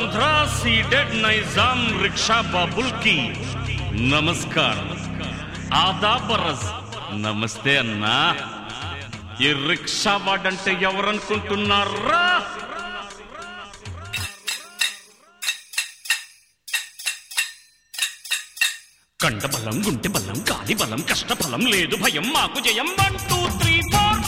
Andhra ceded Nizam rickshaw बाबुल की నమస్కారం ఆదా బరస్ నమస్తే అన్నా ఈ రిక్షా వాడంటే ఎవరనుకుంటున్నారా కండ బలం గుంటె బలం గాలి బలం కష్ట ఫలం లేదు భయం మాకు జయం వన్ టూ త్రీ ఫోర్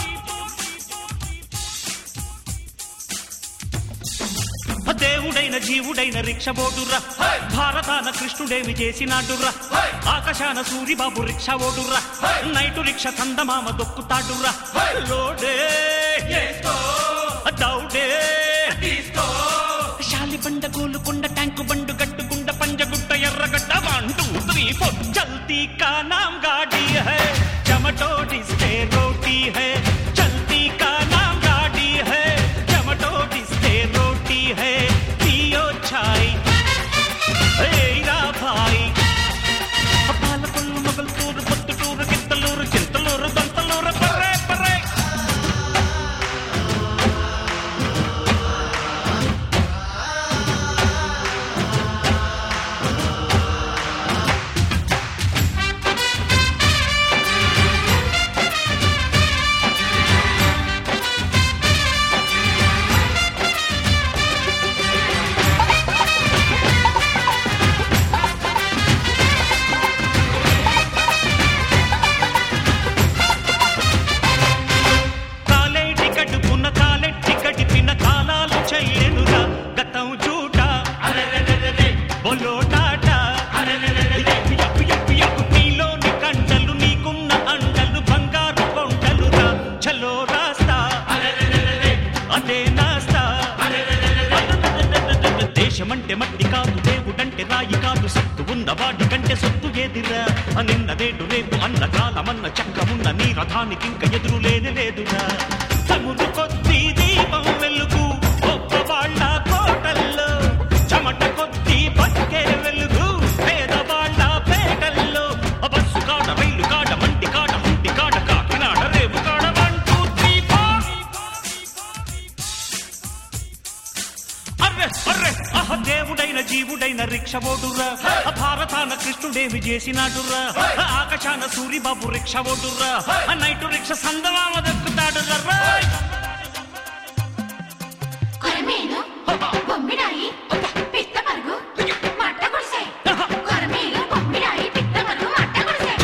దేవుడైన జీవుడైన రిక్ష ఓడుర్రా భారతాన కృష్ణుడేమి చేసినాడుర్రా ఆకాశాన సూరిబాబు రిక్ష ఓడుర్రా నైటు రిక్ష చందమామ దొక్కుతాడుర్రా లోడే దౌడే శాలి బండ గోలుకొండ ట్యాంకు బండు గట్టుగుండ Panjagutta Erragadda one two three four చల్తీ కా నామ్ గాడి హై చమటోడిస్తే రోటీ హై చల్తీ కా నామ్ గాడి హై చమటోడిస్తే రోటీ హై పియో ఛాయ్ ఏరా భాయ్ పాలకొల్లు మొగల్తూరు పొత్తుటూరు గిత్తలూరు చింతలూరు దంతలూరు పర్రే పర్రే కాలేటి గడుపున కాలెట్టి గడిపిన కాలాలు చెయ్యనురా గతం చూట బొలోటాట ఎప్పు ఎప్పు ఎప్పు ఎప్పు నీలోని కండలు నీకున్న అండలు బంగారు కొండలురా చలో రాస్తా అదే నాస్తా దేశమంటే మట్టి కాదు దేవుడంటే రాయి కాదు సత్తు ఉన్న వాడి కంటే సొత్తు ఏదిరా నిన్న నేడు రేపు అన్న కాలమన్న చక్కమున్న నీ రథానికి ఇంక ఎదురు లేని లేదురా తముడు కొద్ది దీపం వెలుగు గొప్ప వాళ్ళ కోటల్లో చెమట కొద్ది బతికే వెలుగు పేదవాళ్ళ పేటల్లో బస్సు కాడ రైలు కాడ మంటి కాడ ముంటి కాడ కాకినాడ రేపు కాడ వన్ టూ త్రీ ఫోర్ అర్రె అర్రె అహ దేవుడైన జీవుడైన రిక్ష ఓడుర్రా భారతాన కృష్ణుడేమి చేసినాడుర్రా ఆకాశాన సూరిబాబు రిక్ష ఓడుర్రా నైటు రిక్ష సందమామ దక్కుతాడుర్రా కొరమేను బొమ్మిడాయి పిత్త పరుగు మట్ట గుడిసె కొరమేను బొమ్మిడాయి పిత్త పరుగు మట్ట గుడిసె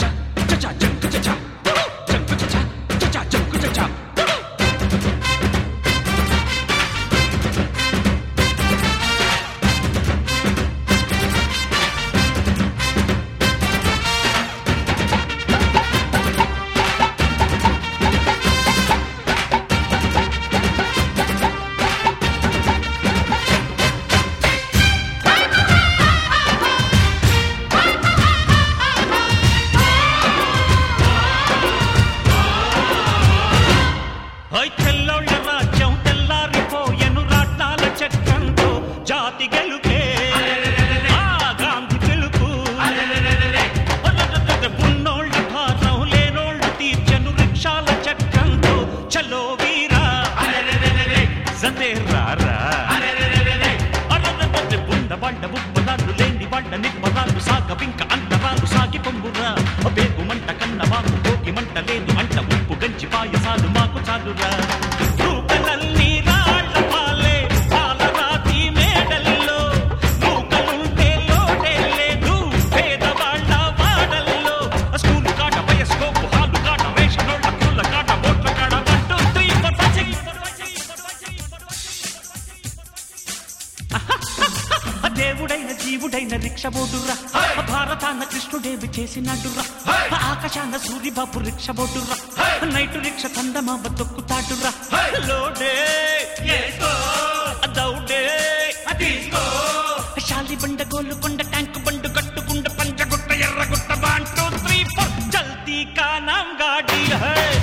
హై తెల్లోళ్ళ రాజ్యం తెల్లారిపోయెను రాట్నాల చక్రంతో జాతి గెలుపే ఆ గాంధీ పిలుపు ఉన్నోళ్ళ భారం లేనోళ్ళు తీర్చెను రిక్షాల చక్రంతో చలో వీరా జతే రారా అర్రర్రర్ర బుండ బండ బుబ్బలాలు లేని బండ నిబ్బలాలు సాగవింక అంతరాలు సాగి పొంగురా బేగు మంట కన్న మాకు భోగి మంట లేదు అంట ఉప్పు గంచి పాయసాలు మాకు చాలురా రూపలన్నీ రాళ్ళ పాలే పాలరాతి మేడల్లో నూకలుంటే లోటే లేదు పేదవాళ్ళ వాడల్లో స్కూల్ కాట వయస్కోపు హాలు కాట రేషనోళ్ళ కుళ్ళ కాట బోట్ల కాడ one two three four five six దేవుడైన జీవుడైన రిక్ష బోడుర్రా భారతాన కృష్ణుడేవి చేసినాడుర్రా ఆకాశాన సూరిబాబు రిక్ష బోడుర్రా నైటు రిక్ష చందమామ తొక్కుతాడుర్రా లోడే దౌడే శాలి బండ గోలుకొండ ట్యాంక్ బండు కట్టుకుండ Panchagutta Erragutta one two three four చల్తీ కా నామ్ గాడి హై